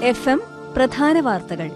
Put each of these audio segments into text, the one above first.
F M പ്രധാന വാർത്തകൾ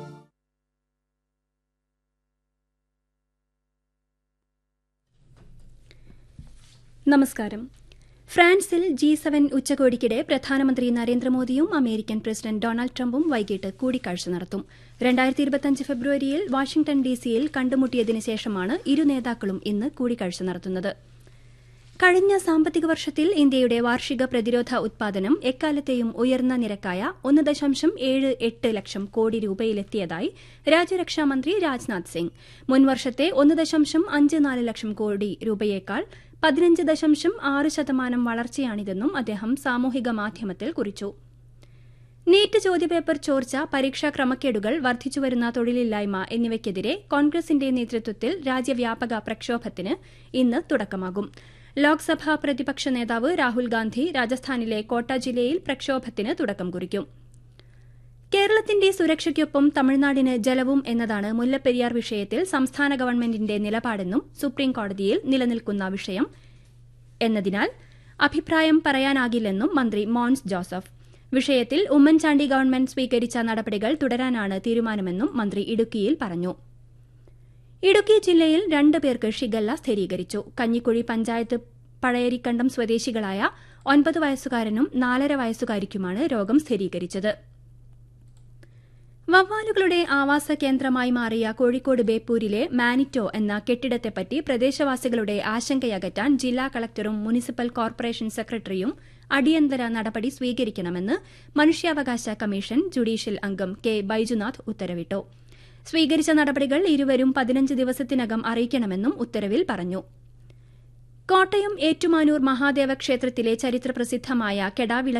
നമസ്കാരം ഫ്രാൻസിൽ ജി സെവൻ ഉച്ചകോടിക്കിടെ പ്രധാനമന്ത്രി നരേന്ദ്രമോദിയും അമേരിക്കൻ പ്രസിഡന്റ് ഡൊണാൾഡ് ട്രംപും വൈകിട്ട് കൂടിക്കാഴ്ച നടത്തും രണ്ടായിരത്തി ഇരുപത്തിയഞ്ച് ഫെബ്രുവരിയിൽ വാഷിംഗ്ടൺ ഡിസിയിൽ കണ്ടുമുട്ടിയതിനു ശേഷമാണ് ഇരു നേതാക്കളും ഇന്ന് കൂടിക്കാഴ്ച നടത്തുന്നത് കഴിഞ്ഞ സാമ്പത്തിക വർഷത്തിൽ ഇന്ത്യയുടെ വാർഷിക പ്രതിരോധ ഉത്പാദനം എക്കാലത്തെയും ഉയർന്ന നിരക്കായ ഒന്ന് ദശാംശം ഏഴ് എട്ട് ലക്ഷം കോടി രൂപയിലെത്തിയതായി രാജ്യരക്ഷാമന്ത്രി രാജ്നാഥ് സിംഗ് മുൻവർഷത്തെ ഒന്ന് ദശാംശം അഞ്ച് നാല് ലക്ഷം കോടി രൂപയേക്കാൾ പതിനഞ്ച് ദശാംശം ആറ് ശതമാനം വളർച്ചയാണിതെന്നും അദ്ദേഹം സാമൂഹിക മാധ്യമത്തിൽ കുറിച്ചു നീറ്റ് ചോദ്യപേപ്പർ ചോർച്ച പരീക്ഷാ ക്രമക്കേടുകൾ വർദ്ധിച്ചുവരുന്ന തൊഴിലില്ലായ്മ എന്നിവയ്ക്കെതിരെ കോൺഗ്രസിന്റെ നേതൃത്വത്തിൽ രാജ്യവ്യാപക പ്രക്ഷോഭത്തിന് ഇന്ന് തുടക്കമാകും ലോക്സഭാ പ്രതിപക്ഷ നേതാവ് രാഹുൽ ഗാന്ധി രാജസ്ഥാനിലെ കോട്ട ജില്ലയിൽ പ്രക്ഷോഭത്തിന് തുടക്കം കുറിക്കും കേരളത്തിന്റെ സുരക്ഷയ്ക്കൊപ്പം തമിഴ്നാടിന് ജലവും എന്നതാണ് മുല്ലപ്പെരിയാർ വിഷയത്തിൽ സംസ്ഥാന ഗവൺമെന്റിന്റെ നിലപാടെന്നും സുപ്രീംകോടതിയിൽ നിലനിൽക്കുന്ന വിഷയം എന്നതിനാൽ അഭിപ്രായം പറയാനാകില്ലെന്നും മന്ത്രി മോൻസ് ജോസഫ് വിഷയത്തിൽ ഉമ്മൻചാണ്ടി ഗവൺമെന്റ് സ്വീകരിച്ച നടപടികൾ തുടരാനാണ് തീരുമാനമെന്നും മന്ത്രി ഇടുക്കിയിൽ പറഞ്ഞു ഇടുക്കി ജില്ലയിൽ രണ്ട് പേർക്ക് ഷിഗല്ല സ്ഥിരീകരിച്ചു കഞ്ഞിക്കുഴി പഞ്ചായത്ത് പഴയരിക്കണ്ടം സ്വദേശികളായ ഒൻപത് വയസ്സുകാരനും നാലര വയസ്സുകാരിക്കുമാണ് രോഗം സ്ഥിരീകരിച്ചത് വവ്വാലുകളുടെ ആവാസ കേന്ദ്രമായി മാറിയ കോഴിക്കോട് ബേപ്പൂരിലെ മാനിറ്റോ എന്ന കെട്ടിടത്തെപ്പറ്റി പ്രദേശവാസികളുടെ ആശങ്കയകറ്റാൻ ജില്ലാ കളക്ടറും മുനിസിപ്പൽ കോർപ്പറേഷൻ സെക്രട്ടറിയും അടിയന്തര നടപടി സ്വീകരിക്കണമെന്ന് മനുഷ്യാവകാശ കമ്മീഷൻ ജുഡീഷ്യൽ അംഗം കെ ബൈജുനാഥ് ഉത്തരവിട്ടു സ്വീകരിച്ച നടപടികൾ ഇരുവരും പതിനഞ്ച് ദിവസത്തിനകം അറിയിക്കണമെന്നും ഉത്തരവിൽ പറഞ്ഞു കോട്ടയം ഏറ്റുമാനൂർ മഹാദേവ ക്ഷേത്രത്തിലെ ചരിത്രപ്രസിദ്ധമായ കെടാവിള